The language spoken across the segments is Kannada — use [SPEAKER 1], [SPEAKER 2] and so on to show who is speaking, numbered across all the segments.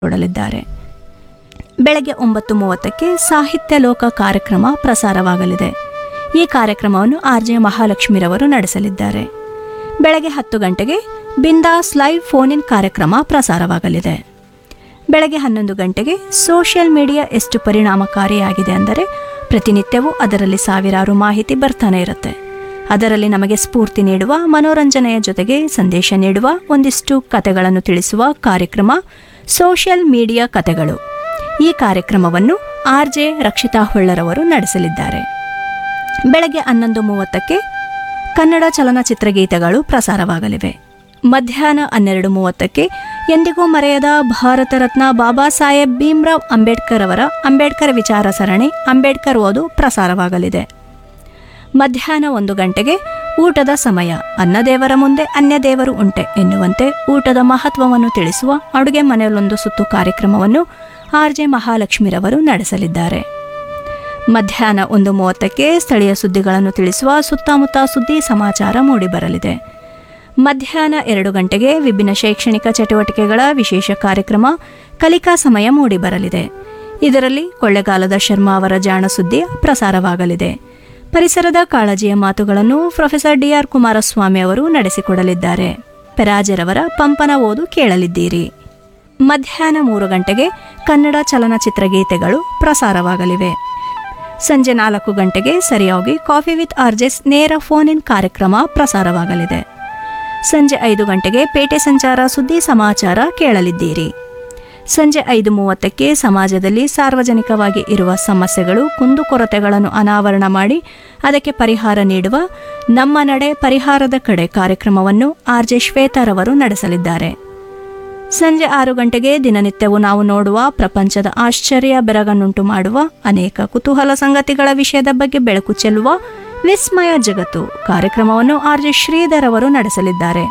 [SPEAKER 1] ಕೊಡಲಿದ್ದಾರೆ ಬೆಳಗ್ಗೆ ಒಂಬತ್ತು ಮೂವತ್ತಕ್ಕೆ ಸಾಹಿತ್ಯ ಲೋಕ ಕಾರ್ಯಕ್ರಮ ಪ್ರಸಾರವಾಗಲಿದೆ ಈ ಕಾರ್ಯಕ್ರಮವನ್ನು ಆರ್ ಜೆ ಮಹಾಲಕ್ಷ್ಮಿರವರು ನಡೆಸಲಿದ್ದಾರೆ ಬೆಳಗ್ಗೆ ಹತ್ತು ಗಂಟೆಗೆ ಬಿಂದಾಸ್ ಲೈವ್ ಫೋನ್ ಇನ್ ಕಾರ್ಯಕ್ರಮ ಪ್ರಸಾರವಾಗಲಿದೆ ಬೆಳಗ್ಗೆ ಹನ್ನೊಂದು ಗಂಟೆಗೆ ಸೋಷಿಯಲ್ ಮೀಡಿಯಾ ಎಷ್ಟು ಪರಿಣಾಮಕಾರಿಯಾಗಿದೆ ಅಂದರೆ ಪ್ರತಿನಿತ್ಯವೂ ಅದರಲ್ಲಿ ಸಾವಿರಾರು ಮಾಹಿತಿ ಬರ್ತಾನೆ ಇರುತ್ತೆ ಅದರಲ್ಲಿ ನಮಗೆ ಸ್ಫೂರ್ತಿ ನೀಡುವ ಮನೋರಂಜನೆಯ ಜೊತೆಗೆ ಸಂದೇಶ ನೀಡುವ ಒಂದಿಷ್ಟು ಕತೆಗಳನ್ನು ತಿಳಿಸುವ ಕಾರ್ಯಕ್ರಮ ಸೋಷಿಯಲ್ ಮೀಡಿಯಾ ಕತೆಗಳು ಈ ಕಾರ್ಯಕ್ರಮವನ್ನು ಆರ್ ಜೆ ರಕ್ಷಿತಾ ಹೊಳ್ಳರವರು ನಡೆಸಲಿದ್ದಾರೆ ಬೆಳಗ್ಗೆ ಹನ್ನೊಂದು ಮೂವತ್ತಕ್ಕೆ ಕನ್ನಡ ಚಲನಚಿತ್ರ ಗೀತೆಗಳು ಪ್ರಸಾರವಾಗಲಿವೆ ಮಧ್ಯಾಹ್ನ ಹನ್ನೆರಡು ಮೂವತ್ತಕ್ಕೆ ಎಂದಿಗೂ ಮರೆಯದ ಭಾರತ ರತ್ನ ಬಾಬಾ ಸಾಹೇಬ್ ಭೀಮ್ರಾವ್ ಅಂಬೇಡ್ಕರ್ ಅವರ ಅಂಬೇಡ್ಕರ್ ವಿಚಾರ ಸರಣಿ ಅಂಬೇಡ್ಕರ್ ಓದು ಪ್ರಸಾರವಾಗಲಿದೆ ಮಧ್ಯಾಹ್ನ ಒಂದು ಗಂಟೆಗೆ ಊಟದ ಸಮಯ ಅನ್ನದೇವರ ಮುಂದೆ ಅನ್ಯದೇವರು ಉಂಟೆ ಎನ್ನುವಂತೆ ಊಟದ ಮಹತ್ವವನ್ನು ತಿಳಿಸುವ ಅಡುಗೆ ಮನೆಯಲ್ಲೊಂದು ಸುತ್ತು ಕಾರ್ಯಕ್ರಮವನ್ನು ಆರ್ ಜೆ ಮಹಾಲಕ್ಷ್ಮಿರವರು ನಡೆಸಲಿದ್ದಾರೆ ಮಧ್ಯಾಹ್ನ ಒಂದು ಮೂವತ್ತಕ್ಕೆ ಸ್ಥಳೀಯ ಸುದ್ದಿಗಳನ್ನು ತಿಳಿಸುವ ಸುತ್ತಮುತ್ತ ಸುದ್ದಿ ಸಮಾಚಾರ ಮೂಡಿಬರಲಿದೆ ಮಧ್ಯಾಹ್ನ ಎರಡು ಗಂಟೆಗೆ ವಿಭಿನ್ನ ಶೈಕ್ಷಣಿಕ ಚಟುವಟಿಕೆಗಳ ವಿಶೇಷ ಕಾರ್ಯಕ್ರಮ ಕಲಿಕಾ ಸಮಯ ಮೂಡಿಬರಲಿದೆ ಇದರಲ್ಲಿ ಕೊಳ್ಳೆಗಾಲದ ಶರ್ಮಾ ಅವರ ಜಾಣ ಸುದ್ದಿ ಪ್ರಸಾರವಾಗಲಿದೆ ಪರಿಸರದ ಕಾಳಜಿಯ ಮಾತುಗಳನ್ನು ಪ್ರೊಫೆಸರ್ ಡಿಆರ್ ಕುಮಾರಸ್ವಾಮಿ ಅವರು ನಡೆಸಿಕೊಡಲಿದ್ದಾರೆ ಪೆರಾಜರವರ ಪಂಪನ ಓದು ಕೇಳಲಿದ್ದೀರಿ ಮಧ್ಯಾಹ್ನ ಮೂರು ಗಂಟೆಗೆ ಕನ್ನಡ ಚಲನಚಿತ್ರ ಗೀತೆಗಳು ಪ್ರಸಾರವಾಗಲಿವೆ ಸಂಜೆ ನಾಲ್ಕು ಗಂಟೆಗೆ ಸರಿಯಾಗಿ ಕಾಫಿ ವಿತ್ ಆರ್ಜೆಸ್ ನೇರ ಫೋನ್ ಇನ್ ಕಾರ್ಯಕ್ರಮ ಪ್ರಸಾರವಾಗಲಿದೆ ಸಂಜೆ ಐದು ಗಂಟೆಗೆ ಪೇಟೆ ಸಂಚಾರ ಸುದ್ದಿ ಸಮಾಚಾರ ಕೇಳಲಿದ್ದೀರಿ ಸಂಜೆ ಐದು ಮೂವತ್ತಕ್ಕೆ ಸಮಾಜದಲ್ಲಿ ಸಾರ್ವಜನಿಕವಾಗಿ ಇರುವ ಸಮಸ್ಯೆಗಳು ಕುಂದುಕೊರತೆಗಳನ್ನು ಅನಾವರಣ ಮಾಡಿ ಅದಕ್ಕೆ ಪರಿಹಾರ ನೀಡುವ ನಮ್ಮ ನಡೆ ಪರಿಹಾರದ ಕಡೆ ಕಾರ್ಯಕ್ರಮವನ್ನು ಆರ್ ಜೆ ಶ್ವೇತಾರವರು ನಡೆಸಲಿದ್ದಾರೆ ಸಂಜೆ ಆರು ಗಂಟೆಗೆ ದಿನನಿತ್ಯವೂ ನಾವು ನೋಡುವ ಪ್ರಪಂಚದ ಆಶ್ಚರ್ಯ ಬೆರಗನ್ನುಂಟು ಮಾಡುವ ಅನೇಕ ಕುತೂಹಲ ಸಂಗತಿಗಳ ವಿಷಯದ ಬಗ್ಗೆ ಬೆಳಕು ಚೆಲ್ಲುವ ವಿಸ್ಮಯ ಜಗತ್ತು ಕಾರ್ಯಕ್ರಮವನ್ನು ಆರ್ ಜೆ ಶ್ರೀಧರ್ ಅವರು ನಡೆಸಲಿದ್ದಾರೆ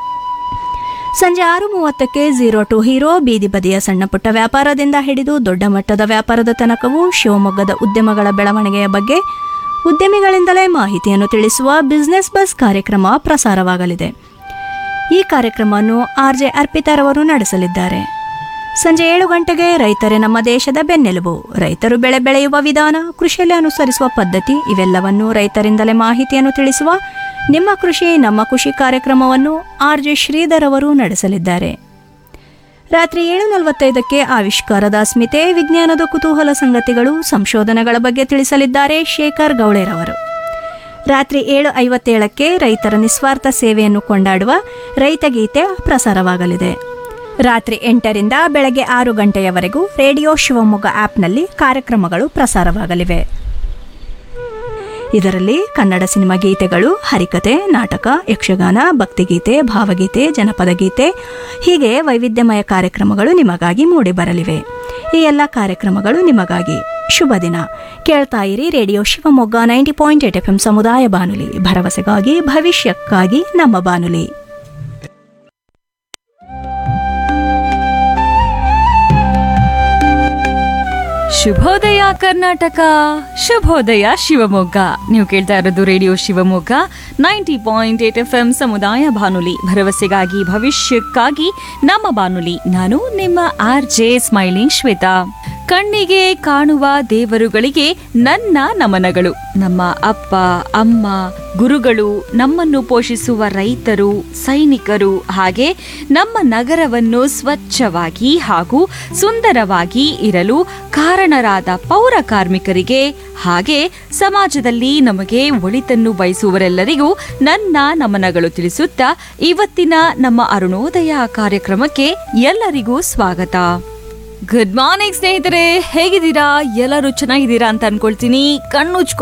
[SPEAKER 1] ಸಂಜೆ ಆರು ಮೂವತ್ತಕ್ಕೆ ಝೀರೋ ಟು ಹೀರೋ ಬೀದಿ ಬದಿಯ ಸಣ್ಣ ಪುಟ್ಟ ವ್ಯಾಪಾರದಿಂದ ಹಿಡಿದು ದೊಡ್ಡ ಮಟ್ಟದ ವ್ಯಾಪಾರದ ತನಕವೂ ಶಿವಮೊಗ್ಗದ ಉದ್ಯಮಗಳ ಬೆಳವಣಿಗೆಯ ಬಗ್ಗೆ ಉದ್ಯಮಿಗಳಿಂದಲೇ ಮಾಹಿತಿಯನ್ನು ತಿಳಿಸುವ ಬಿಸ್ನೆಸ್ ಬಸ್ ಕಾರ್ಯಕ್ರಮ ಪ್ರಸಾರವಾಗಲಿದೆ ಈ ಕಾರ್ಯಕ್ರಮವನ್ನು ಆರ್ ಜೆ ಅರ್ಪಿತಾರವರು ನಡೆಸಲಿದ್ದಾರೆ ಸಂಜೆ ಏಳು ಗಂಟೆಗೆ ರೈತರೇ ನಮ್ಮ ದೇಶದ ಬೆನ್ನೆಲುಬು ರೈತರು ಬೆಳೆ ಬೆಳೆಯುವ ವಿಧಾನ ಕೃಷಿಯಲ್ಲಿ ಅನುಸರಿಸುವ ಪದ್ಧತಿ ಇವೆಲ್ಲವನ್ನು ರೈತರಿಂದಲೇ ಮಾಹಿತಿಯನ್ನು ತಿಳಿಸುವ ನಿಮ್ಮ ಕೃಷಿ ನಮ್ಮ ಖುಷಿ ಕಾರ್ಯಕ್ರಮವನ್ನು ಆರ್ ಜೆ ಶ್ರೀಧರ್ ಅವರು ನಡೆಸಲಿದ್ದಾರೆ ರಾತ್ರಿ ಏಳು ನಲವತ್ತೈದಕ್ಕೆ ಆವಿಷ್ಕಾರದ ಅಸ್ಮಿತೆ ವಿಜ್ಞಾನದ ಕುತೂಹಲ ಸಂಗತಿಗಳು ಸಂಶೋಧನೆಗಳ ಬಗ್ಗೆ ತಿಳಿಸಲಿದ್ದಾರೆ ಶೇಖರ್ ಗೌಳೆರವರು ರಾತ್ರಿ ಏಳು ಐವತ್ತೇಳಕ್ಕೆ ರೈತರ ನಿಸ್ವಾರ್ಥ ಸೇವೆಯನ್ನು ಕೊಂಡಾಡುವ ರೈತಗೀತೆ ಪ್ರಸಾರವಾಗಲಿದೆ ರಾತ್ರಿ ಎಂಟರಿಂದ ಬೆಳಗ್ಗೆ ಆರು ಗಂಟೆಯವರೆಗೂ ರೇಡಿಯೋ ಶಿವಮೊಗ್ಗ ಆ್ಯಪ್ನಲ್ಲಿ ಕಾರ್ಯಕ್ರಮಗಳು ಪ್ರಸಾರವಾಗಲಿವೆ ಇದರಲ್ಲಿ ಕನ್ನಡ ಸಿನಿಮಾ ಗೀತೆಗಳು ಹರಿಕತೆ ನಾಟಕ ಯಕ್ಷಗಾನ ಭಕ್ತಿಗೀತೆ ಭಾವಗೀತೆ ಜನಪದ ಗೀತೆ ಹೀಗೆ ವೈವಿಧ್ಯಮಯ ಕಾರ್ಯಕ್ರಮಗಳು ನಿಮಗಾಗಿ ಮೂಡಿಬರಲಿವೆ ಈ ಎಲ್ಲ ಕಾರ್ಯಕ್ರಮಗಳು ನಿಮಗಾಗಿ ಶುಭ ದಿನ ಕೇಳ್ತಾ ಇರಿ radio Shivamogga ninety point eight F M ಸಮುದಾಯ ಬಾನುಲಿ ಭರವಸೆಗಾಗಿ ಭವಿಷ್ಯಕ್ಕಾಗಿ ನಮ್ಮ ಬಾನುಲಿ
[SPEAKER 2] ಶುಭೋದಯ ಕರ್ನಾಟಕ ಶುಭೋದಯ ಶಿವಮೊಗ್ಗ ನೀವು ಕೇಳ್ತಾ ಇರೋದು radio Shivamogga ninety point eight F M ಸಮುದಾಯ ಬಾನುಲಿ ಭರವಸೆಗಾಗಿ ಭವಿಷ್ಯಕ್ಕಾಗಿ ನಮ್ಮ ಬಾನುಲಿ ನಾನು ನಿಮ್ಮ ಆರ್ ಜೆ ಸ್ಮೈಲಿಂಗ್ ಶ್ವೇತಾ ಕಣ್ಣಿಗೆ ಕಾಣುವ ದೇವರುಗಳಿಗೆ ನನ್ನ ನಮನಗಳು ನಮ್ಮ ಅಪ್ಪ ಅಮ್ಮ ಗುರುಗಳು ನಮ್ಮನ್ನು ಪೋಷಿಸುವ ರೈತರು ಸೈನಿಕರು ಹಾಗೆ ನಮ್ಮ ನಗರವನ್ನು ಸ್ವಚ್ಛವಾಗಿ ಹಾಗೂ ಸುಂದರವಾಗಿ ಇರಲು ಕಾರಣರಾದ ಪೌರ ಕಾರ್ಮಿಕರಿಗೆ ಹಾಗೆ ಸಮಾಜದಲ್ಲಿ ನಮಗೆ ಒಳಿತನ್ನು ಬಯಸುವರೆಲ್ಲರಿಗೂ ನನ್ನ ನಮನಗಳು ತಿಳಿಸುತ್ತಾ ಇವತ್ತಿನ ನಮ್ಮ ಅರುಣೋದಯ ಕಾರ್ಯಕ್ರಮಕ್ಕೆ ಎಲ್ಲರಿಗೂ ಸ್ವಾಗತ ಗುಡ್ ಮಾರ್ನಿಂಗ್ ಸ್ನೇಹಿತರೆ ಹೇಗಿದ್ದೀರಾ ಎಲ್ಲರೂ ಚೆನ್ನಾಗಿದ್ದೀರಾ ಅಂತ ಅನ್ಕೊಳ್ತೀನಿ ಕಣ್ಣುಚ್ಕೊಂಡು